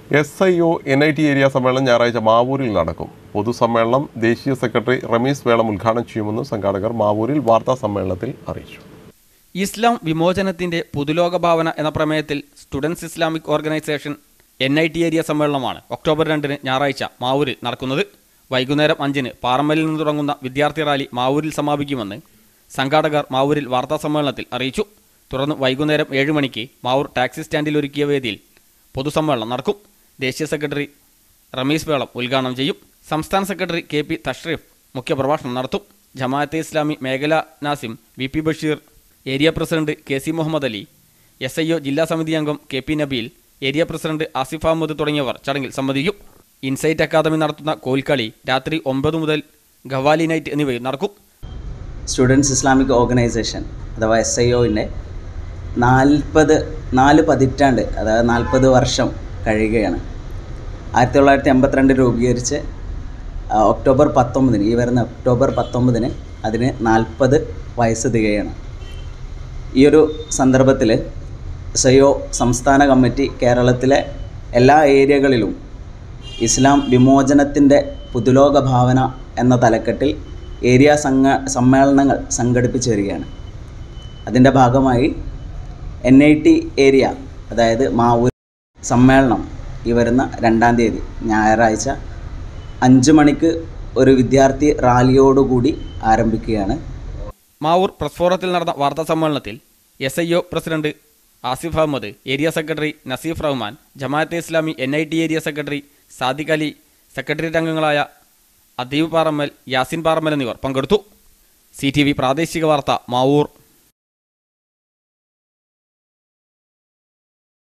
S I O N I T area സമ്മേളനം ഞായറാഴ്ച മാവൂരിൽ നടക്കും പൊതുസമ്മേളനം ദേശീയ സെക്രട്ടറി റമീസ് വേളം ഉദ്ഘാടനം ചെയ്യുമെന്ന് സംഘാടകർ മാവൂരിൽ വാർത്താ സമ്മേളനത്തിൽ അറിയിച്ചു ഇസ്ലാം വിമോചനത്തിന്റെ പുതുലോക ഭാവന എന്ന പ്രമേയത്തിൽ students Islamic organisation N I T area സമ്മേളനമാണ് ഒക്ടോബർ രണ്ടിന് ഞായറാഴ്ച മാവൂരിൽ നടക്കുന്നത് വൈകുന്നേരം അഞ്ചിന് പാറമ്മലിൽ നിന്ന് തുടങ്ങുന്ന വിദ്യാർത്ഥി റാലി മാവൂരിൽ സമാപിക്കുമെന്ന് സംഘാടകർ മാവൂരിൽ വാർത്താ സമ്മേളനത്തിൽ അറിയിച്ചു തുടർന്ന് വൈകുന്നേരം ഏഴ് മണിക്ക് മാവൂർ ടാക്സി സ്റ്റാൻഡിൽ ഒരുക്കിയ വേദിയിൽ പൊതുസമ്മേളനം നടക്കും ദേശീയ സെക്രട്ടറി റമീസ് വേളം ഉദ്ഘാടനം ചെയ്യും സംസ്ഥാന സെക്രട്ടറി കെ പി തഷ്രീഫ് മുഖ്യപ്രഭാഷണം നടത്തും ജമാഅത്തെ ഇസ്ലാമി മേഖല നാസിം V P Basheer area president K C Muhammad Ali S I O ജില്ലാ സമിതി അംഗം K P Nabeel area president Asif Ahmed തുടങ്ങിയവർ ചടങ്ങിൽ സംബന്ധിക്കും ഇൻസൈറ്റ് അക്കാദമി നടത്തുന്ന കോൽക്കളി രാത്രി ഒമ്പത് മുതൽ ഖവാലി നൈറ്റ് എന്നിവയും നടക്കും സ്റ്റുഡൻസ് ഇസ്ലാമിക് ഓർഗനൈസേഷൻ അഥവാ എസ് ഐ ഒൻ്റെ നാൽപ്പത് നാല് പതിറ്റാണ്ട് അതായത് നാൽപ്പത് വർഷം കഴിയുകയാണ് ആയിരത്തി തൊള്ളായിരത്തി എൺപത്തിരണ്ട് രൂപീകരിച്ച് ആ, ഒക്ടോബർ പത്തൊമ്പതിന് ഈ വരുന്ന ഒക്ടോബർ പത്തൊമ്പതിന് അതിന് നാൽപ്പത് വയസ്സ് തികയാണ് ഈ ഒരു സന്ദർഭത്തിൽ സയോ സംസ്ഥാന കമ്മിറ്റി കേരളത്തിലെ എല്ലാ ഏരിയകളിലും ഇസ്ലാം വിമോചനത്തിൻ്റെ പുതുലോക ഭാവന എന്ന തലക്കെട്ടിൽ ഏരിയ സംഘ സമ്മേളനങ്ങൾ സംഘടിപ്പിച്ചു വരികയാണ് അതിൻ്റെ ഭാഗമായി എൻ ഐ ടി ഏരിയ അതായത് മാവൂർ സമ്മേളനം ഈ വരുന്ന രണ്ടാം തീയതി ഞായറാഴ്ച അഞ്ച് മണിക്ക് ഒരു വിദ്യാർത്ഥി റാലിയോടുകൂടി ആരംഭിക്കുകയാണ് മാവൂർ പ്രസ് ഫോറത്തിൽ നടന്ന വാർത്താ സമ്മേളനത്തിൽ S I O president Asif Ahmed area secretary Naseef Rahman Jamaat-e Islami N I T area secretary Sadiq Ali secretariat അംഗങ്ങളായ അദീബ് പാറമ്മൽ യാസിൻ പാറമ്മൽ എന്നിവർ പങ്കെടുത്തു സി ടി വി പ്രാദേശിക വാർത്ത മാവൂർ